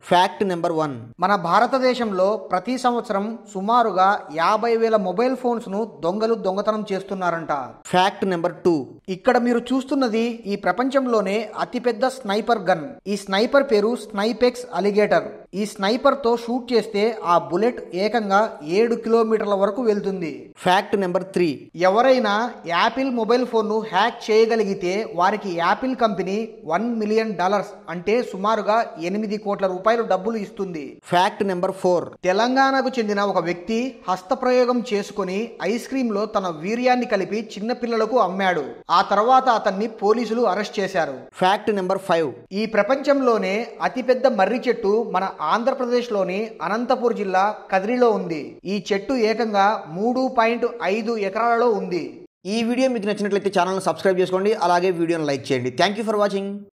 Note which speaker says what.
Speaker 1: fact number one
Speaker 2: మన భారతదేశంలో ప్రతి సంవత్సరం సుమారుగా యాభై వేల మొబైల్ ఫోన్స్ ను దొంగలు దొంగతనం చేస్తున్నారంట
Speaker 1: ఫ్యాక్ట్ నెంబర్ టూ
Speaker 2: ఇక్కడ మీరు చూస్తున్నది ఈ ప్రపంచంలోనే అతిపెద్ద స్నైపర్ గన్ ఈ స్నైపర్ పేరు స్నైపెక్స్ అలిగేటర్ ఈ స్నైపర్ తో షూట్ చేస్తే ఆ బుల్లెట్ ఏకంగా ఏడు కిలోమీటర్ల వరకు వెళ్తుంది
Speaker 1: ఫ్యాక్ట్ నెంబర్ త్రీ
Speaker 2: ఎవరైనా యాపిల్ మొబైల్ ఫోన్ను హ్యాక్ చేయగలిగితే వారికి Apple company one million dollars అంటే సుమారుగా ఎనిమిది కోట్ల రూపాయలు డబ్బులు ఇస్తుంది
Speaker 1: ఫ్యాక్ట్ నెంబర్ ఫోర్
Speaker 2: తెలంగాణకు చెందిన ఒక వ్యక్తి హస్తప్రయోగం చేసుకుని ఐస్ క్రీమ్ లో తన వీర్యాన్ని కలిపి చిన్నపిల్లలకు అమ్మాడు ఆ తర్వాత అతన్ని పోలీసులు అరెస్ట్ చేశారు
Speaker 1: ఫ్యాక్ట్ నెంబర్ ఫైవ్
Speaker 2: ఈ ప్రపంచంలోనే అతిపెద్ద మర్రి చెట్టు మన ఆంధ్రప్రదేశ్లోని అనంతపూర్ జిల్లా కదిరిలో ఉంది ఈ చెట్టు ఏకంగా మూడు పాయింట్ ఐదు ఎకరాలలో ఉంది
Speaker 1: ఈ వీడియో మీకు నచ్చినట్లయితే ఛానల్ సబ్స్క్రైబ్ చేసుకోండి అలాగే వీడియోని లైక్ చేయండి థ్యాంక్ యూ ఫర్ వాచింగ్